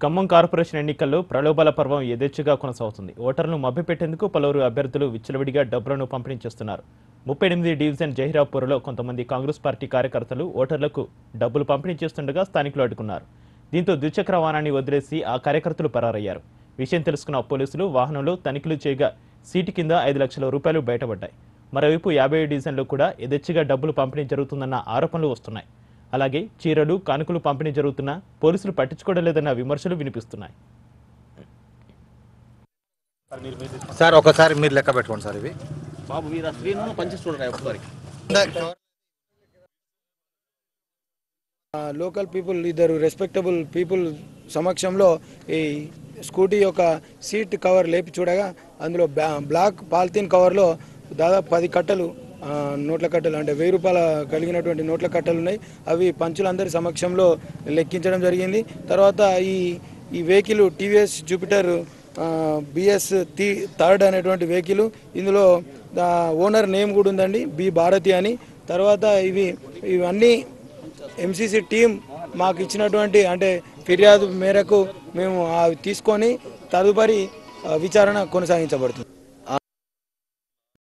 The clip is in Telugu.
ఖమ్మం కార్పొరేషన్ ఎన్నికల్లో ప్రలోభాల పర్వం యథేచ్ఛగా కొనసాగుతుంది ఓటర్లను మభ్యపెట్టేందుకు పలువురు అభ్యర్థులు విచ్చలవిడిగా డబ్బులను పంపిణీ చేస్తున్నారు ముప్పై ఎనిమిది డివిజన్ జహీరాపూర్లో కొంతమంది కాంగ్రెస్ పార్టీ కార్యకర్తలు ఓటర్లకు డబ్బులు పంపిణీ చేస్తుండగా స్థానికులు అడ్డుకున్నారు దీంతో ద్విచక్ర వాహనాన్ని వదిలేసి ఆ కార్యకర్తలు పరారయ్యారు విషయం తెలుసుకున్న పోలీసులు వాహనంలో తనిఖీలు చేయగా సీటు కింద ఐదు లక్షల రూపాయలు బయటపడ్డాయి మరోవైపు యాభై డివిజన్లో కూడా యథేచ్ఛగా డబ్బులు పంపిణీ జరుగుతుందన్న ఆరోపణలు వస్తున్నాయి అలాగే చీరలు కానుకలు పంపిణీ జరుగుతున్నా పోలీసులు పట్టించుకోవడం లేదన్న విమర్శలు వినిపిస్తున్నాయి సార్ ఒకసారి మీరు లెక్క పెట్టుకోండి సార్ ఇవి బాబు మీరు ఆ స్క్రీన్ పంచి చూడరా ఒకసారి లోకల్ పీపుల్ ఇద్దరు రెస్పెక్టబుల్ పీపుల్ సమక్షంలో ఈ స్కూటీ యొక్క సీట్ కవర్ లేపి చూడగా అందులో బ్లా- బ్లాక్ పాలిథిన్ కవర్లో దాదాపు పది కట్టలు ఆ, నోట్ల కట్టలు అంటే వెయ్యి రూపాయల కలిగినటువంటి నోట్ల కట్టలు ఉన్నాయి అవి పంచులందరి సమక్షంలో లెక్కించడం జరిగింది తర్వాత ఈ ఈ వెహికల్ టీవీఎస్ జూపిటర్ బిఎస్ తి థర్డ్ అనేటువంటి వెహికల్ ఇందులో దా- ఓనర్ నేమ్ కూడా ఉందండి బి భారతి అని తర్వాత ఇవి ఇవన్నీ ఎంసీసీ టీం మాకు ఇచ్చినటువంటి అంటే ఫిర్యాదు మేరకు మేము ఆ తీసుకొని తదుపరి ఆ, విచారణ కొనసాగించబడుతుంది